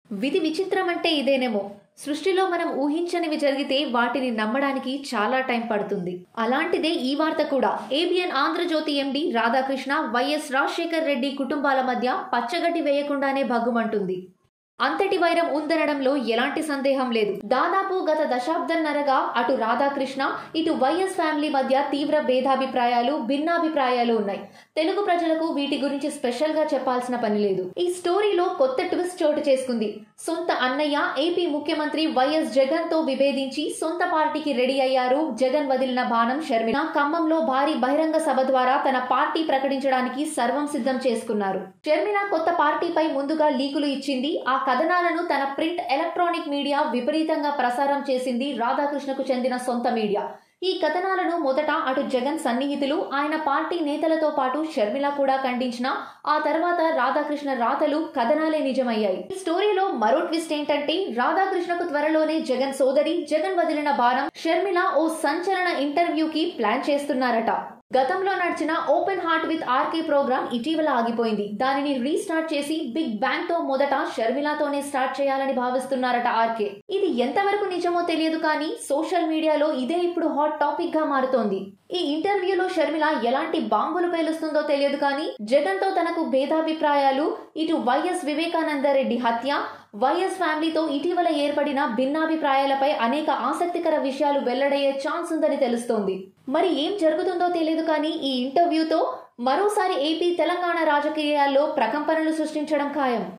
విధి విచిత్రం అంటే ఇదేనేమో సృష్టిలో మనం ఊహించనివి జరిగితే వాటిని నమ్మడానికి చాలా టైం పడుతుంది అలాంటిదే ఈ వార్త కూడా ABN Andhra Jyothi MD Radhakrishna Y S Rajasekhar Reddy కుటుంబాల మధ్య పచ్చగడ్డి వేయకుండానే భగ్గుమంటుంది అంతటి వైరం ఉందనడంలో ఎలాంటి సందేహం లేదు దాదాపు గత దశాబ్దన్నరగా అటు రాధాకృష్ణ ఇటు వైఎస్ ఫ్యామిలీ మధ్య తీవ్ర భేదాభిప్రాయాలు భిన్నాభిప్రాయాలు ఉన్నాయి తెలుగు ప్రజలకు వీటి గురించి స్పెషల్ గా చెప్పాల్సిన పని లేదు ఈ స్టోరీలో కొత్త ట్విస్ట్ చోటు చేసుకుంది సొంత అన్నయ్య ఏపీ ముఖ్యమంత్రి వైఎస్ జగన్ తో విభేదించి సొంత పార్టీకి రెడీ అయ్యారు జగన్ వదిలిన బాణం షర్మిల ఖమ్మంలో భారీ బహిరంగ సభ ద్వారా తన పార్టీ ప్రకటించడానికి సర్వం సిద్ధం చేసుకున్నారు షర్మిల కొత్త పార్టీపై ముందుగా లీకులు ఇచ్చింది ఆ కథనాలను తన ప్రింట్ ఎలక్ట్రానిక్ మీడియా విపరీతంగా ప్రసారం చేసింది రాధాకృష్ణకు చెందిన సొంత మీడియా ఈ కథనాలను మొదట అటు జగన్ సన్నిహితులు ఆయన పార్టీ నేతలతో పాటు షర్మిల కూడా ఖండించిన ఆ తర్వాత రాధాకృష్ణ రాతలు కథనాలే నిజమయ్యాయి ఈ స్టోరీలో మరో ట్విస్ట్ ఏంటంటే రాధాకృష్ణకు త్వరలోనే జగన్ సోదరి జగన్ వదిలిన బాణం షర్మిల ఓ సంచలన ఇంటర్వ్యూకి ప్లాన్ చేస్తున్నారట గతంలో నడిచిన open heart with R K programme ఇటీవల ఆగిపోయింది దానిని రీస్టార్ట్ చేసి బిగ్ బ్యాంగ్ తో మొదట షర్మిలాతోనే స్టార్ట్ చేయాలని భావిస్తున్నారట ఆర్కే ఇది ఎంతవరకు నిజమో తెలియదు కానీ సోషల్ మీడియాలో ఇదే ఇప్పుడు హాట్ టాపిక్ గా మారుతోంది ఈ ఇంటర్వ్యూలో షర్మిల ఎలాంటి బాంబులు పేలుస్తుందో తెలియదు కానీ జగన్ తో తనకు భేదాభిప్రాయాలు ఇటు వైఎస్ వివేకానందరెడ్డి హత్య వైఎస్ ఫ్యామిలీతో ఇటీవల ఏర్పడిన భిన్నాభిప్రాయాలపై అనేక ఆసక్తికర విషయాలు వెల్లడయ్యే ఛాన్స్ ఉందని తెలుస్తోంది మరి ఏం జరుగుతుందో తెలియదు కానీ ఈ ఇంటర్వ్యూతో మరోసారి ఏపీ తెలంగాణ రాజకీయాల్లో ప్రకంపనలు సృష్టించడం ఖాయం